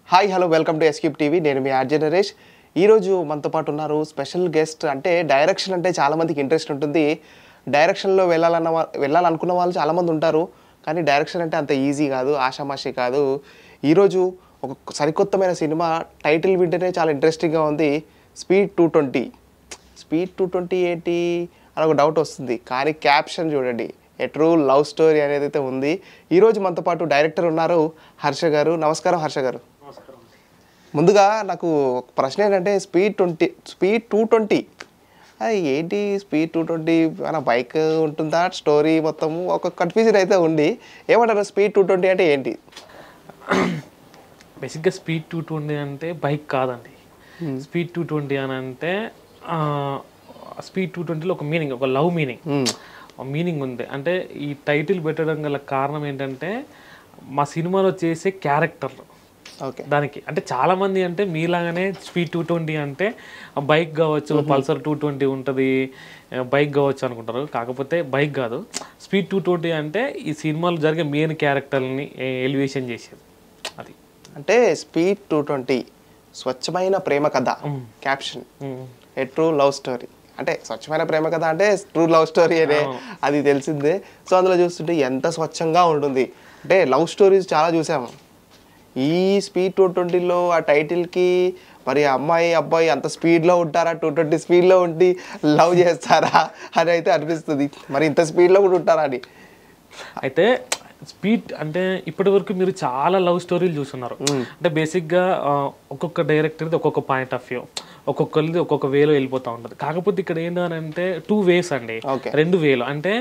Hi hello welcome to S cube TV నేను మీ RJ Naresh ఈరోజు మనతో పాటు ఉన్నారు స్పెషల్ గెస్ట్ అంటే డైరెక్షన్ అంటే చాలామందికి ఇంట్రెస్ట్ ఉంటుంది డైరెక్షన్లో వెళ్ళాలన్న వా- వెళ్ళాలనుకున్న వాళ్ళు చాలామంది ఉంటారు కానీ డైరెక్షన్ అంటే అంత ఈజీ కాదు ఆషామాషి కాదు ఈరోజు ఒక సరికొత్తమైన సినిమా టైటిల్ వింటేనే చాలా ఇంట్రెస్టింగ్గా ఉంది speed two twenty speed two twenty ఏంటి అని ఒక డౌట్ వస్తుంది కానీ క్యాప్షన్ చూడండి ఏ ట్రూ లవ్ స్టోరీ అనేది అయితే ఉంది ఈరోజు మనతో పాటు డైరెక్టర్ ఉన్నారు హర్ష గారు నమస్కారం హర్ష గారు ముందుగా నాకు ఒక ప్రశ్న ఏంటంటే speed twenty speed two twenty అది ఏంటి స్పీడ్ టూ ట్వంటీ మన బైక్ ఉంటుందా స్టోరీ మొత్తం ఒక కన్ఫ్యూజన్ అయితే ఉంది ఏమంటారు స్పీడ్ టూ ట్వంటీ అంటే ఏంటి బేసిక్గా స్పీడ్ టూ ట్వంటీ అంటే బైక్ కాదండి స్పీడ్ టూ ట్వంటీ అని అంటే స్పీడ్ టూ ట్వంటీలో ఒక మీనింగ్ ఒక లవ్ మీనింగ్ మీనింగ్ ఉంది అంటే ఈ టైటిల్ పెట్టడం గల కారణం ఏంటంటే మా సినిమాలో చేసే క్యారెక్టర్లు ఓకే దానికి అంటే చాలా మంది అంటే మీలాగానే స్పీడ్ టూ ట్వంటీ అంటే బైక్ కావచ్చు పల్సర్ టూ ట్వంటీ ఉంటుంది బైక్ కావచ్చు అనుకుంటారు కాకపోతే బైక్ కాదు స్పీడ్ టూ ట్వంటీ అంటే ఈ సినిమాలో జరిగే మెయిన్ క్యారెక్టర్ని ఎలివేషన్ చేసేది అది అంటే స్పీడ్ టూ ట్వంటీ స్వచ్ఛమైన ప్రేమ కథ caption um. A true love story అంటే స్వచ్ఛమైన ప్రేమ కథ అంటే ట్రూ లవ్ స్టోరీ అనే అది తెలిసిందే సో అందులో చూస్తుంటే ఎంత స్వచ్ఛంగా ఉంటుంది అంటే లవ్ స్టోరీస్ చాలా చూసాము ఈ స్పీడ్ టూ ట్వంటీలో ఆ టైటిల్కి మరి అమ్మాయి అబ్బాయి అంత స్పీడ్లో ఉంటారా టూ ట్వంటీ స్పీడ్లో ఉండి లవ్ చేస్తారా అని అయితే అనిపిస్తుంది మరి ఇంత స్పీడ్లో కూడా ఉంటారా అని అయితే స్పీడ్ అంటే ఇప్పటి వరకు మీరు చాలా లవ్ స్టోరీలు చూస్తున్నారు అంటే బేసిక్గా ఆ, ఒక్కొక్క డైరెక్టర్ది ఒక్కొక్క పాయింట్ ఆఫ్ వ్యూ ఒక్కొక్కరిది ఒక్కొక్క వేలో వెళ్ళిపోతూ ఉంటుంది కాకపోతే ఇక్కడ ఏంటని అంటే టూ వేస్ అండి Okay. రెండు వేలు అంటే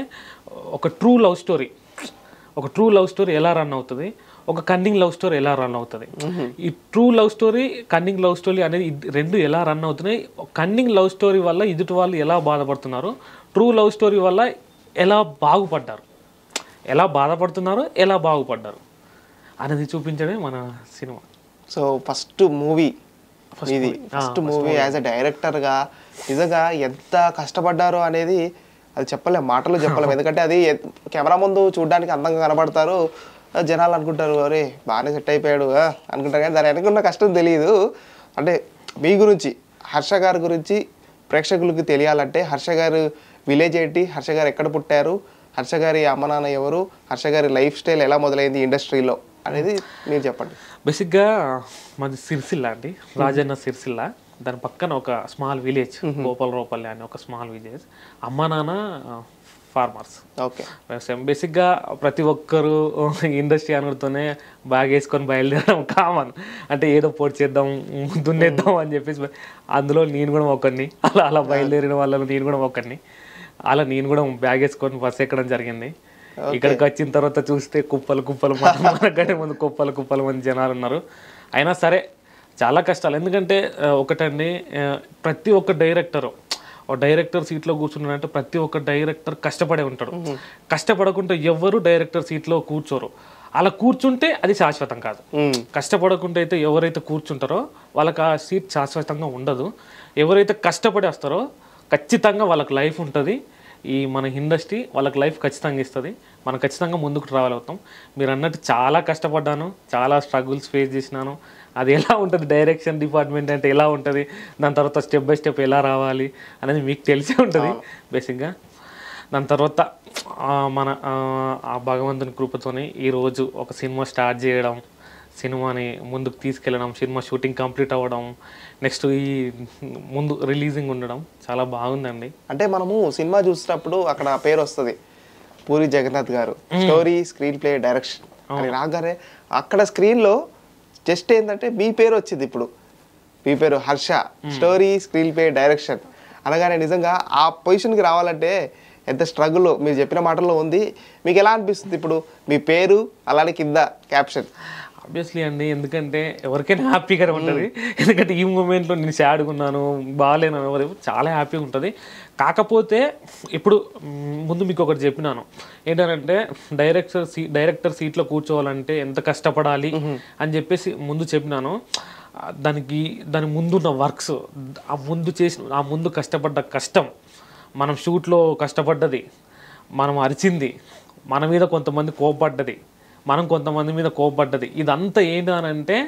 ఒక ట్రూ లవ్ స్టోరీ ఒక ట్రూ లవ్ స్టోరీ ఎలా రన్ అవుతుంది ఒక కన్నింగ్ లవ్ స్టోరీ ఎలా రన్ అవుతుంది ఈ true love story cunning love story అనేది ఇది రెండు ఎలా రన్ అవుతున్నాయి కన్నింగ్ లవ్ స్టోరీ వల్ల ఎదుటి వాళ్ళు ఎలా బాధపడుతున్నారు ట్రూ లవ్ స్టోరీ వల్ల ఎలా బాగుపడ్డారు ఎలా బాధపడుతున్నారు ఎలా బాగుపడ్డారు అనేది చూపించడమే మన సినిమా సో ఫస్ట్ మూవీ ఇది ఫస్ట్ మూవీ యాజ్ అ డైరెక్టర్గా నిజంగా ఎంత కష్టపడ్డారో అనేది అది చెప్పలేం మాటలు చెప్పలేం ఎందుకంటే అది ఎ- కెమెరా ముందు చూడడానికి అందంగా కనబడతారు ఆ, జనాలు అనుకుంటారు అరే బాగానే సెట్ అయిపోయాడు ఆ, అనుకుంటారు కానీ దాని వెనకున్న కష్టం తెలియదు అంటే మీ గురించి హర్ష గారి గురించి ప్రేక్షకులకు తెలియాలంటే హర్ష గారు విలేజ్ ఏంటి హర్ష గారు ఎక్కడ పుట్టారు హర్ష గారి అమ్మ నాన్న ఎవరు హర్ష గారి లైఫ్ స్టైల్ ఎలా మొదలైంది ఇండస్ట్రీలో అనేది మీరు చెప్పండి బేసిక్గా మాది సిరిసిల్ల అండి రాజన్న సిరిసిల్ల దాని పక్కన ఒక స్మాల్ విలేజ్ గోపాలరావుపల్లి అని ఒక స్మాల్ విలేజ్ అమ్మ నాన్న ఫార్మర్స్ ఓకే వ్యవసాయం బేసిక్గా ప్రతి ఒక్కరు ఇండస్ట్రీ అనుడితోనే బ్యాగ్ వేసుకొని బయలుదేరడం కామన్ అంటే ఏదో పొడి చేద్దాం దున్నేద్దాం అని చెప్పేసి బయ- అందులో నేను కూడా ఒకరిని అలా అలా బయలుదేరిన వాళ్ళలో నేను కూడా ఒకరిని అలా నేను కూడా బ్యాగ్ వేసుకొని బస్ ఎక్కడం జరిగింది ఇక్కడికి వచ్చిన తర్వాత చూస్తే కుప్పలు కుప్పలు మన- మనకంటే ముందు కుప్పలు కుప్పలు మంది జనాలు ఉన్నారు అయినా సరే చాలా కష్టాలు ఎందుకంటే ఆ, ఒకటండి ఆ, ప్రతి ఒక్క డైరెక్టరు ఒక డైరెక్టర్ సీట్లో కూర్చున్నాడంటే ప్రతి ఒక్క డైరెక్టర్ కష్టపడే ఉంటాడు కష్టపడకుండా ఎవ్వరు డైరెక్టర్ సీట్లో కూర్చోరు అలా కూర్చుంటే అది శాశ్వతం కాదు మ్మ్. కష్టపడకుండా అయితే ఎవరైతే కూర్చుంటారో వాళ్ళకి ఆ సీట్ శాశ్వతంగా ఉండదు ఎవరైతే కష్టపడి వస్తారో ఖచ్చితంగా వాళ్ళకి లైఫ్ ఉంటుంది ఈ మన ఇండస్ట్రీ వాళ్ళకి లైఫ్ ఖచ్చితంగా ఇస్తుంది మనం ఖచ్చితంగా ముందుకు ట్రావెల్ అవుతాం మీరు అన్నట్టు చాలా కష్టపడ్డాను చాలా స్ట్రగుల్స్ ఫేస్ చేసినాను అది ఎలా ఉంటుంది డైరెక్షన్ డిపార్ట్మెంట్ అంటే ఎలా ఉంటుంది దాని తర్వాత స్టెప్ బై స్టెప్ ఎలా రావాలి అనేది మీకు తెలిసే ఉంటుంది బేసిక్గా దాని తర్వాత ఆ, మన ఆ, ఆ భగవంతుని కృపతోని ఈరోజు ఒక సినిమా స్టార్ట్ చేయడం సినిమాని ముందుకు తీసుకెళ్ళడం సినిమా షూటింగ్ కంప్లీట్ అవ్వడం నెక్స్ట్ ఈ ముందు రిలీజింగ్ ఉండడం చాలా బాగుందండి అంటే మనము సినిమా చూసినప్పుడు అక్కడ పేరు వస్తుంది పూరి జగన్నాథ్ గారు స్టోరీ స్క్రీన్ ప్లే డైరెక్షన్ అని రాగానే అక్కడ స్క్రీన్ లో జస్ట్ ఏంటంటే మీ పేరు వచ్చింది ఇప్పుడు మీ పేరు Harsha story screenplay direction అనగానే నిజంగా ఆ పొజిషన్కి రావాలంటే ఎంత స్ట్రగుల్ మీరు చెప్పిన మాటల్లో ఉంది మీకు ఎలా అనిపిస్తుంది ఇప్పుడు మీ పేరు అలానే కింద క్యాప్షన్ ఆబ్వియస్లీ అండి ఎందుకంటే ఎవరికైనా హ్యాపీగా ఉంటుంది ఎందుకంటే ఈ మూమెంట్లో నేను సాడ్గా ఉన్నాను బాగాలేను ఎవరు చాలా హ్యాపీగా ఉంటుంది కాకపోతే ఇప్పుడు మ్, ముందు మీకు ఒకటి చెప్పినాను ఏంటంటే డైరెక్టర్ సీ డైరెక్టర్ సీట్లో కూర్చోవాలంటే ఎంత కష్టపడాలి అని చెప్పేసి ముందు చెప్పినాను ఆ, దానికి దాని ముందున్న వర్క్స్ ఆ ముందు చేసిన ఆ ముందు కష్టపడ్డ కష్టం మనం షూట్లో కష్టపడ్డది మనం అరిచింది మన మీద కొంతమంది కోపడ్డది మనం కొంతమంది మీద కోపడ్డది ఇదంతా ఏంటి అని అంటే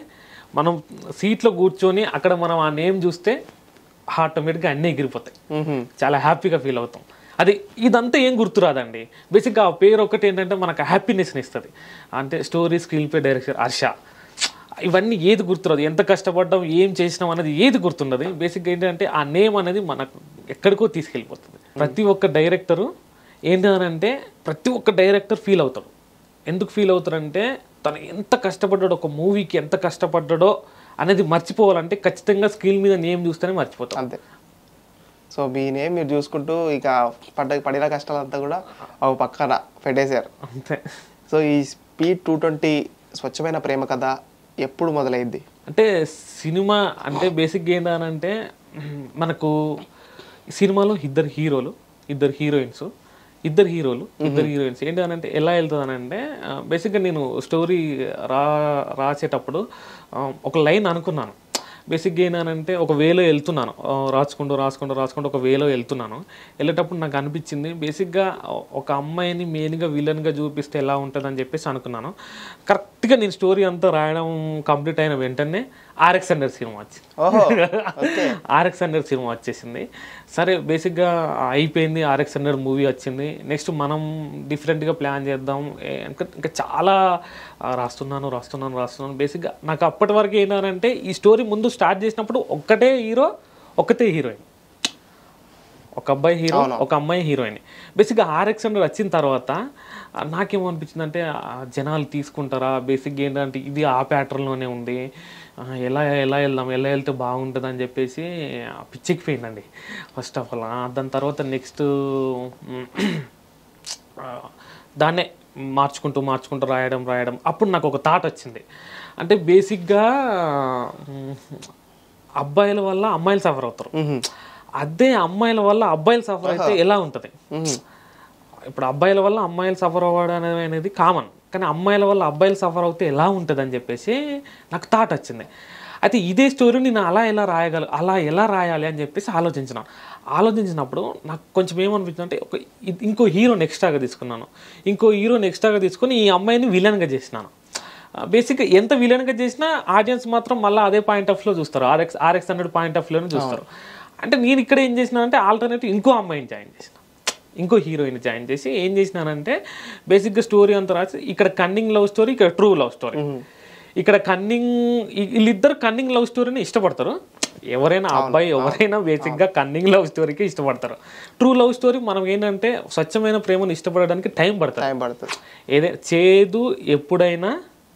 మనం సీట్లో కూర్చొని అక్కడ మనం ఆ నేమ్ చూస్తే ఆటోమేటిక్గా అన్నీ ఎగిరిపోతాయి మ్మ్హ. చాలా హ్యాపీగా ఫీల్ అవుతాం అది ఇదంతా ఏం గుర్తురాదండి బేసిక్గా ఆ పేరు ఒకటి ఏంటంటే మనకు హ్యాపీనెస్ని ఇస్తుంది అంటే story screenplay director Harsha ఇవన్నీ ఏది గుర్తురాదు ఎంత కష్టపడ్డాం ఏం చేసినాం అనేది ఏది గుర్తుండదు బేసిక్గా ఏంటంటే ఆ నేమ్ అనేది మనకు ఎక్కడికో తీసుకెళ్ళిపోతుంది ప్రతి ఒక్క డైరెక్టరు ఏంటంటే ప్రతి ఒక్క డైరెక్టర్ ఫీల్ అవుతాడు ఎందుకు ఫీల్ అవుతారంటే తను ఎంత కష్టపడ్డాడో ఒక మూవీకి ఎంత కష్టపడ్డాడో అనేది మర్చిపోవాలంటే ఖచ్చితంగా స్క్రీన్ మీద నేమ్ చూస్తేనే మర్చిపోతాం అంతే సో మీ నేమ్ మీరు చూసుకుంటూ ఇక పడ్డ పడిన కష్టాలంతా కూడా ఒక పక్కన పెట్టేశారు అంతే సో ఈ స్పీడ్ టూ ట్వంటీ స్వచ్ఛమైన ప్రేమ కథ ఎప్పుడు మొదలైంది అంటే సినిమా అంటే బేసిక్గా ఏంటంటే మనకు ఈ సినిమాలో ఇద్దరు హీరోలు ఇద్దరు హీరోయిన్స్ ఇద్దరు హీరోలు ఇద్దరు హీరోయిన్స్ ఏంటి అని అంటే ఎలా వెళ్తుంది అని అంటే బేసిక్గా నేను స్టోరీ రా రాసేటప్పుడు ఆ, ఒక లైన్ అనుకున్నాను బేసిక్గా ఏంటంటే ఒక వేలో వెళ్తున్నాను ఆ, రాసుకుంటూ రాసుకుంటూ రాసుకుంటూ ఒక వేలో వెళ్తున్నాను వెళ్ళేటప్పుడు నాకు అనిపించింది బేసిక్గా ఒక అమ్మాయిని మెయిన్గా విలన్గా చూపిస్తే ఎలా ఉంటుందని చెప్పేసి అనుకున్నాను కరెక్ట్గా నేను స్టోరీ అంతా రాయడం కంప్లీట్ అయిన వెంటనే ఆర్ఎక్స్ హండ్రెడ్ సినిమా వచ్చింది ఓహో ఓకే ఆర్ఎక్స్ హండ్రెడ్ సినిమా వచ్చేసింది సరే బేసిక్గా అయిపోయింది ఆర్ఎక్స్ హండ్రెడ్ మూవీ వచ్చింది నెక్స్ట్ మనం డిఫరెంట్గా ప్లాన్ చేద్దాం ఏ- ఇంకా ఇంకా చాలా ఆ, రాస్తున్నాను రాస్తున్నాను రాస్తున్నాను బేసిక్గా నాకు అప్పటి వరకు ఏంటంటే ఈ స్టోరీ ముందు స్టార్ట్ చేసినప్పుడు ఒక్కటే హీరో ఒక్కతే హీరోయిన్ ఒక అబ్బాయి హీరో ఒక అమ్మాయి హీరోయిన్ బేసిక్గా ఆర్ఎక్స్ హండ్రెడ్ వచ్చిన తర్వాత ఆ, నాకేమనిపించింది అంటే జనాలు తీసుకుంటారా బేసిక్గా ఏంటంటే ఇది ఆ ప్యాటర్న్లోనే ఉంది ఆ, ఎలా ఎలా వెళ్దాం ఎలా వెళ్తే బాగుంటుంది అని చెప్పేసి ఆ, పిచ్చెక్కిపోయిందండి ఫస్ట్ ఆఫ్ ఆల్ దాని తర్వాత నెక్స్ట్ దాన్నే మార్చుకుంటూ మార్చుకుంటూ రాయడం రాయడం అప్పుడు నాకు ఒక థాట్ వచ్చింది అంటే బేసిక్గా మ్, అబ్బాయిల వల్ల అమ్మాయిలు సఫర్ అవుతారు అదే అమ్మాయిల వల్ల అబ్బాయిలు సఫర్ అయితే ఎలా ఉంటుంది ఇప్పుడు అబ్బాయిల వల్ల అమ్మాయిలు సఫర్ అవ్వడం అనేది కామన్ కానీ అమ్మాయిల వల్ల అబ్బాయిలు సఫర్ అవుతే ఎలా ఉంటుంది అని చెప్పేసి నాకు థాట్ వచ్చింది అయితే ఇదే స్టోరీ నేను అలా ఎలా రాయగల అలా ఎలా రాయాలి అని చెప్పేసి ఆలోచించిన ఆలోచించినప్పుడు నాకు కొంచెం ఏమనిపించింది అంటే ఒక ఇ- ఇంకో హీరోని ఎక్స్ట్రాగా తీసుకున్నాను ఇంకో హీరోని ఎక్స్ట్రాగా తీసుకొని ఈ అమ్మాయిని విలన్గా చేసినాను బేసిక్గా ఎంత విలన్గా చేసినా ఆడియన్స్ మాత్రం మళ్ళీ అదే పాయింట్ ఆఫ్ లో చూస్తారు RX RX hundred point of లోనే చూస్తారు అంటే నేను ఇక్కడ ఏం చేసినా అంటే ఆల్టర్నేటివ్ ఇంకో అమ్మాయిని జాయిన్ చేసిన ఇంకో హీరోయిన్ జాయిన్ చేసి ఏం చేసినానంటే బేసిక్గా స్టోరీ అంతా రాసి ఇక్కడ కన్నింగ్ లవ్ స్టోరీ ఇక్కడ ట్రూ లవ్ స్టోరీ ఇక్కడ కన్నింగ్ వీళ్ళిద్దరు కన్నింగ్ లవ్ స్టోరీని ఇష్టపడతారు ఎవరైనా అబ్బాయి ఎవరైనా బేసిక్గా కన్నింగ్ లవ్ స్టోరీకి ఇష్టపడతారు ట్రూ లవ్ స్టోరీ మనం ఏంటంటే స్వచ్ఛమైన ప్రేమను ఇష్టపడడానికి టైం పడుతుంది టైం పడుతుంది ఏదైనా చేదు ఎప్పుడైనా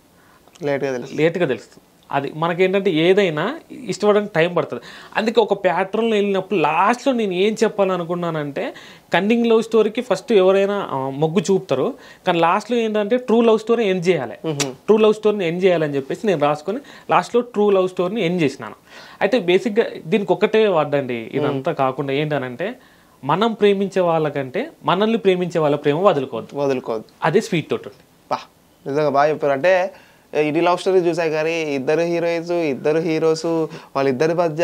లేట్గా తెలుసు లేట్గా తెలుస్తుంది అది మనకేంటంటే ఏదైనా ఇష్టపడడానికి టైం పడుతుంది అందుకే ఒక ప్యాటర్న్లో వెళ్ళినప్పుడు లాస్ట్లో నేను ఏం చెప్పాలనుకున్నానంటే కన్నింగ్ లవ్ స్టోరీకి ఫస్ట్ ఎవరైనా ఆ, మొగ్గు చూపుతారు కానీ లాస్ట్లో ఏంటంటే ట్రూ లవ్ స్టోరీ ఎండ్ చేయాలి ట్రూ లవ్ స్టోరీని ఎండ్ చేయాలని చెప్పేసి నేను రాసుకొని లాస్ట్లో ట్రూ లవ్ స్టోరీని ఎండ్ చేసినాను అయితే బేసిక్గా దీనికి ఒక్కటే వాడండి ఇదంతా కాకుండా ఏంటనంటే మనం ప్రేమించే వాళ్ళకంటే మనల్ని ప్రేమించే వాళ్ళ ప్రేమ వదులుకోవద్దు వదులుకోవద్దు అదే స్వీట్ తోటి ఉంటుంది బా నిజంగా బాగా చెప్పారు అంటే ఇది లవ్ స్టోరీ చూసాయి కానీ ఇద్దరు హీరోయిన్స్ ఇద్దరు హీరోస్ వాళ్ళిద్దరి మధ్య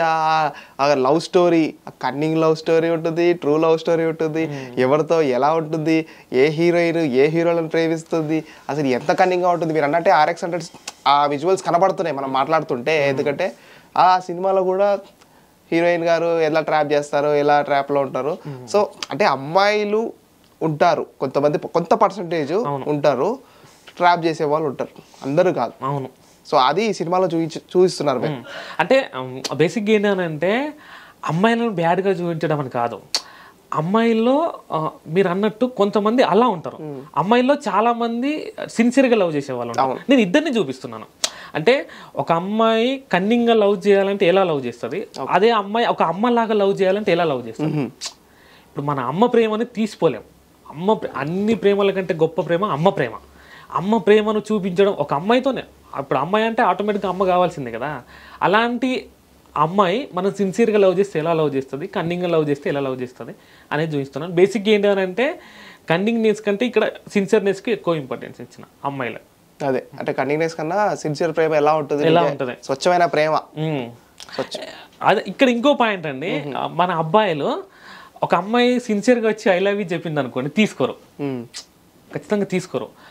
ఆ love story cunning love story ఉంటుంది ట్రూ లవ్ స్టోరీ ఉంటుంది ఎవరితో ఎలా ఉంటుంది ఏ హీరోయిన్ ఏ హీరోలను ప్రేమిస్తుంది అసలు ఎంత కన్నింగ్గా ఉంటుంది మీరు అన్నట్టే ఆర్ఎక్స్ హండ్రెడ్ ఆ విజువల్స్ కనబడుతున్నాయి మనం మాట్లాడుతుంటే ఎందుకంటే ఆ సినిమాలో కూడా హీరోయిన్ గారు ఎలా ట్రాప్ చేస్తారు ఎలా ట్రాప్లో ఉంటారు సో అంటే అమ్మాయిలు ఉంటారు కొంతమంది కొంత పర్సంటేజ్ ఉంటారు ట్రాప్ చేసే వాళ్ళు ఉంటారు అందరూ కాదు అవును సో అది ఈ సినిమాలో చూపించి చూపిస్తున్నారు మీరు అంటే బేసిక్గా ఏంటంటే అమ్మాయిలను బ్యాడ్గా చూపించడం అని కాదు అమ్మాయిల్లో ఆ, మీరు అన్నట్టు కొంతమంది అలా ఉంటారు అమ్మాయిల్లో చాలా మంది సిన్సియర్గా లవ్ చేసే వాళ్ళు ఉంటారు నేను ఇద్దరిని చూపిస్తున్నాను అంటే ఒక అమ్మాయి కన్నింగ్గా లవ్ చేయాలంటే ఎలా లవ్ చేస్తుంది అదే అమ్మాయి ఒక అమ్మలాగా లవ్ చేయాలంటే ఎలా లవ్ చేస్తుంది ఇప్పుడు మన అమ్మ ప్రేమని తీసిపోలేం అమ్మ ప్రే- అన్ని ప్రేమల కంటే గొప్ప ప్రేమ అమ్మ ప్రేమ అమ్మ ప్రేమను చూపించడం ఒక అమ్మాయితోనే ఇప్పుడు అమ్మాయి అంటే ఆటోమేటిక్గా అమ్మ కావాల్సిందే కదా అలాంటి అమ్మాయి మనం సిన్సియర్గా లవ్ చేస్తే ఎలా లవ్ చేస్తుంది కన్నింగ్గా లవ్ చేస్తే ఎలా లవ్ చేస్తుంది అనేది చూపిస్తున్నాను బేసిక్ ఏంటి అని అంటే కన్నింగ్నెస్ కంటే ఇక్కడ సిన్సియర్నెస్కి ఎక్కువ ఇంపార్టెన్స్ ఇచ్చిన అమ్మాయిలు అదే అంటే కన్నింగ్నెస్ కన్నా సిన్సియర్ ప్రేమ ఎలా ఉంటుంది ఎలా అంటే ఉంటుంది స్వచ్ఛమైన ప్రేమ ఉమ్. స్వచ్ఛ అదే ఇక్కడ ఇంకో పాయింట్ అండి మన అబ్బాయిలు ఒక అమ్మాయి సిన్సియర్గా వచ్చి ఐ లవ్ యూ చెప్పింది అనుకోండి తీసుకోరు ఉమ్. ఖచ్చితంగా తీసుకోరు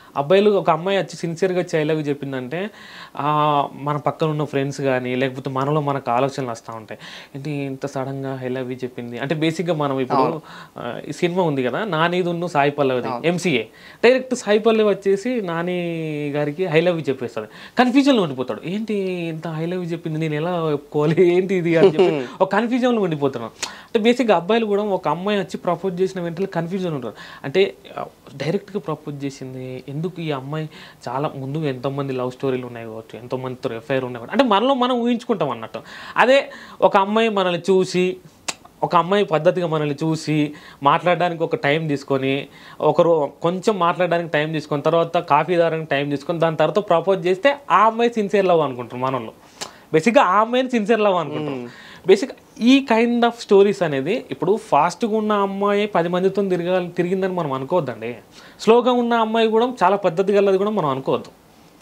అబ్బాయిలు ఒక అమ్మాయి వచ్చి సిన్సియర్గా వచ్చి ఐ లవ్ యూ చెప్పిందంటే ఆ, మన పక్కన ఉన్న ఫ్రెండ్స్ కానీ లేకపోతే మనలో మనకు ఆలోచనలు వస్తూ ఉంటాయి ఏంటి ఇంత సడన్గా ఐ లవ్ యూ చెప్పింది అంటే బేసిక్గా మనం ఇప్పుడు ఆ, ఈ సినిమా ఉంది కదా నానిది ఉన్న సాయి పల్లవిది ఎంసీఏ డైరెక్ట్ సాయి పల్లవి వచ్చేసి నాని గారికి ఐ లవ్ యూ చెప్పేస్తుంది కన్ఫ్యూజన్లో ఉండిపోతాడు ఏంటి ఇంత ఐ లవ్ యూ చెప్పింది నేను ఎలా ఒప్పుకోవాలి ఏంటి ఇది అని చెప్పి ఒక కన్ఫ్యూజన్లో ఉండిపోతున్నాను అంటే బేసిక్గా అబ్బాయిలు కూడా ఒక అమ్మాయి వచ్చి ప్రపోజ్ చేసిన వెంటనే కన్ఫ్యూజన్ ఉంటారు అంటే ఆ, డైరెక్ట్గా ప్రపోజ్ చేసింది ఎందుకు ఈ అమ్మాయి చాలా ముందు ఎంతోమంది లవ్ స్టోరీలు ఉన్నాయి కావచ్చు ఎంతోమందితో ఎఫ్ఐఆర్ ఉన్నాయి కావచ్చు. అంటే మనలో మనం ఊహించుకుంటాం అన్నట్టు అదే ఒక అమ్మాయి మనల్ని చూసి ఒక అమ్మాయి పద్ధతిగా మనల్ని చూసి మాట్లాడడానికి ఒక టైం తీసుకొని ఒకరు కొంచెం మాట్లాడడానికి టైం తీసుకొని తర్వాత కాఫీ తాగడానికి టైం తీసుకొని దాని తర్వాత ప్రపోజ్ చేస్తే ఆ అమ్మాయి సిన్సియర్ లవ్ అనుకుంటారు మనలో బేసిక్గా ఆ అమ్మాయిని సిన్సియర్ లవ్ అనుకుంటాం బేసిక్ ఈ కైండ్ ఆఫ్ స్టోరీస్ అనేది ఇప్పుడు ఫాస్ట్గా ఉన్న అమ్మాయి పది మందితో తిరగాలి తిరిగిందని మనం అనుకోవద్దండి స్లోగా ఉన్న అమ్మాయి కూడా చాలా పద్ధతి గలది కూడా మనం అనుకోవద్దు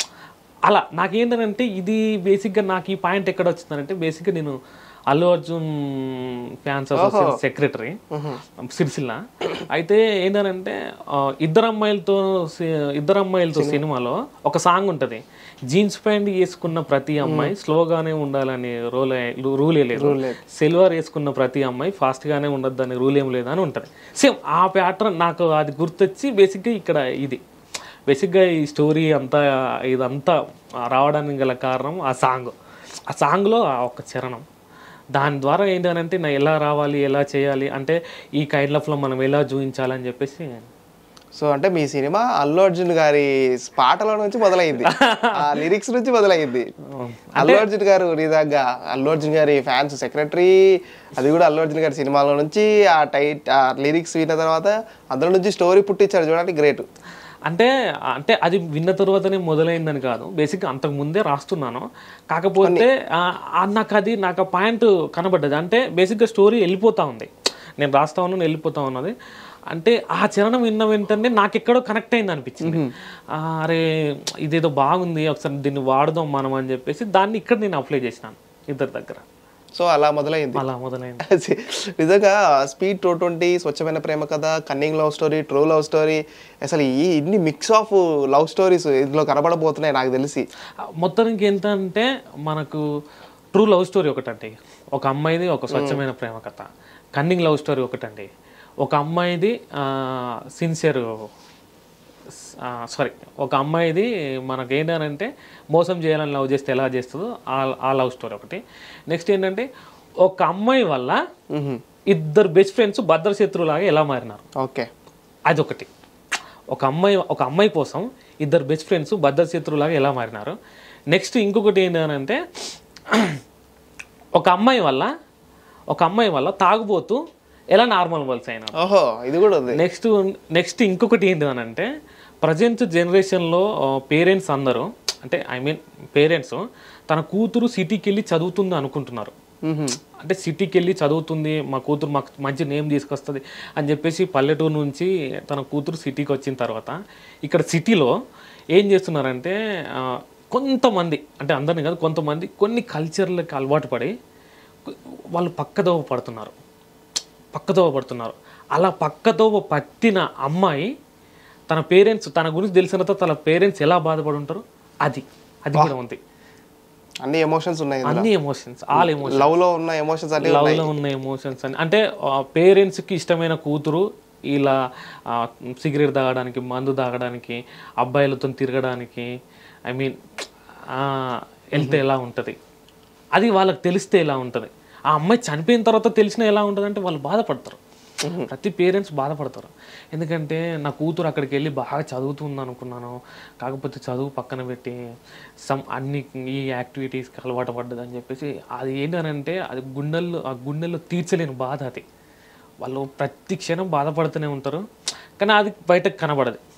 అలా నాకేంటంటే ఇది బేసిక్గా నాకు ఈ పాయింట్ ఎక్కడ వచ్చిందంటే బేసిక్గా నేను Allu Arjun fans association secretary Sircilla అయితే ఏంటంటే ఆ, ఇద్దరు అమ్మాయిలతో సి- ఇద్దరు అమ్మాయిలతో సినిమాలో ఒక సాంగ్ ఉంటుంది జీన్స్ ప్యాంట్ వేసుకున్న ప్రతి అమ్మాయి స్లోగానే ఉండాలని రూల్ రూల్ లేదు సిల్వర్ వేసుకున్న ప్రతి అమ్మాయి fast గానే ఉండద్దు అనే రూల్ ఏం లేదు అని ఉంటుంది సేమ్ ఆ ప్యాటర్న్ నాకు అది గుర్తొచ్చి బేసిక్గా ఇక్కడ ఇది బేసిక్గా ఈ స్టోరీ అంతా ఇదంతా రావడానికి గల కారణం ఆ సాంగ్ ఆ సాంగ్లో ఆ ఒక చరణం దాని ద్వారా ఏంటంటే నా ఎలా రావాలి ఎలా చేయాలి అంటే ఈ కైండ్ ఆఫ్లో మనం ఎలా చూపించాలని చెప్పేసి సో అంటే మీ సినిమా అల్లు అర్జున్ గారి పాటల నుంచి మొదలైంది ఆ లిరిక్స్ నుంచి మొదలైంది అల్లు అర్జున్ గారు నిజంగా అల్లు అర్జున్ గారి ఫ్యాన్స్ సెక్రటరీ అది కూడా అల్లు అర్జున్ గారి సినిమాలో నుంచి ఆ టైట్ ఆ లిరిక్స్ విన్న తర్వాత అందులో నుంచి స్టోరీ పుట్టించారు చూడండి గ్రేట్ అంటే అంటే అది విన్న తర్వాతనే మొదలైందని కాదు బేసిక్గా అంతకు ముందే రాస్తున్నాను కాకపోతే ఆ, ఆ నాకు అది నాకు ఆ పాయింట్ కనబడ్డది అంటే బేసిక్గా స్టోరీ వెళ్ళిపోతా ఉంది నేను రాస్తా ఉన్నాను వెళ్ళిపోతా ఉన్నది అంటే ఆ చరణం విన్న వెంటనే నాకు ఎక్కడో కనెక్ట్ అయింది అనిపించింది ఆ, అరే ఇదేదో బాగుంది ఒకసారి దీన్ని వాడదాం మనం అని చెప్పేసి దాన్ని ఇక్కడ నేను అప్లై చేసినాను ఇద్దరి దగ్గర సో అలా మొదలైంది అలా మొదలైంది నిజంగా స్పీడ్ టూ ట్వంటీ స్వచ్ఛమైన ప్రేమ కథ cunning love story true love story అసలు ఈ ఇన్ని మిక్స్ ఆఫ్ లవ్ స్టోరీస్ ఇందులో కనబడబోతున్నాయి నాకు తెలిసి మొత్తానికి ఏంటంటే మనకు ట్రూ లవ్ స్టోరీ ఒకటండి ఒక అమ్మాయిది ఒక స్వచ్ఛమైన ప్రేమ కథ కన్నింగ్ లవ్ స్టోరీ ఒకటండి ఒక అమ్మాయిది సిన్సియర్ సారీ ఒక అమ్మాయిది మనకి ఏంటంటే మోసం చేయాలని లవ్ చేస్తే ఎలా చేస్తుందో ఆ ఆ లవ్ స్టోరీ ఒకటి నెక్స్ట్ ఏంటంటే ఒక అమ్మాయి వల్ల ఇద్దరు బెస్ట్ ఫ్రెండ్స్ భద్ర శత్రువులాగా ఎలా మారినారు ఓకే అదొకటి ఒక అమ్మాయి ఒక అమ్మాయి కోసం ఇద్దరు బెస్ట్ ఫ్రెండ్స్ భద్ర శత్రువులాగా ఎలా మారినారు నెక్స్ట్ ఇంకొకటి ఏంటంటే ఒక అమ్మాయి వల్ల ఒక అమ్మాయి వల్ల తాగుబోతూ ఎలా నార్మల్ వల్స్ అయినారు ఓహో ఇది కూడా ఉంది నెక్స్ట్ నెక్స్ట్ ఇంకొకటి ఏంటి అని అంటే ప్రజెంట్ జనరేషన్లో పేరెంట్స్ అందరూ అంటే ఐ మీన్ పేరెంట్స్ తన కూతురు సిటీకి వెళ్ళి చదువుతుంది అనుకుంటున్నారు మ్మ్. అంటే సిటీకి వెళ్ళి చదువుతుంది మా కూతురు మాకు మంచి నేమ్ తీసుకొస్తుంది అని చెప్పేసి పల్లెటూరు నుంచి తన కూతురు సిటీకి వచ్చిన తర్వాత ఇక్కడ సిటీలో ఏం చేస్తున్నారంటే ఆ, కొంతమంది అంటే అందరిని కాదు కొంతమంది కొన్ని కల్చర్లకు అలవాటు పడి వాళ్ళు పక్కదోవ పడుతున్నారు పక్కదోవ పడుతున్నారు అలా పక్కదోవ పట్టిన అమ్మాయి తన పేరెంట్స్ తన గురించి తెలిసిన తర్వాత తన పేరెంట్స్ ఎలా బాధపడి ఉంటారు అది అది కూడా ఉంది అన్ని ఎమోషన్స్ ఉన్నాయి అన్ని ఎమోషన్స్ ఆల్ ఎమోషన్స్ లవ్ లో ఉన్న ఎమోషన్స్ అన్ని లవ్ లో ఉన్న ఎమోషన్స్ అని అంటే పేరెంట్స్ కి ఇష్టమైన కూతురు ఇలా సిగరెట్ తాగడానికి మందు తాగడానికి అబ్బాయిలతో తిరగడానికి ఐ మీన్ వెళ్తే ఎలా ఉంటుంది అది వాళ్ళకి తెలిస్తే ఎలా ఉంటుంది ఆ అమ్మాయి చనిపోయిన తర్వాత తెలిసిన ఎలా ఉంటుంది అంటే వాళ్ళు బాధపడతారు ప్రతి పేరెంట్స్ బాధపడతారు ఎందుకంటే నా కూతురు అక్కడికి వెళ్ళి బాగా చదువుతుంది అనుకున్నాను కాకపోతే చదువు పక్కన పెట్టి సమ్ అన్ని ఈ యాక్టివిటీస్కి అలవాటు పడ్డది అని చెప్పేసి అది ఏంటనంటే అది గుండెల్లో ఆ గుండెల్లో తీర్చలేని బాధ అది వాళ్ళు ప్రతి క్షణం బాధపడుతూనే ఉంటారు కానీ అది బయటకు కనబడదు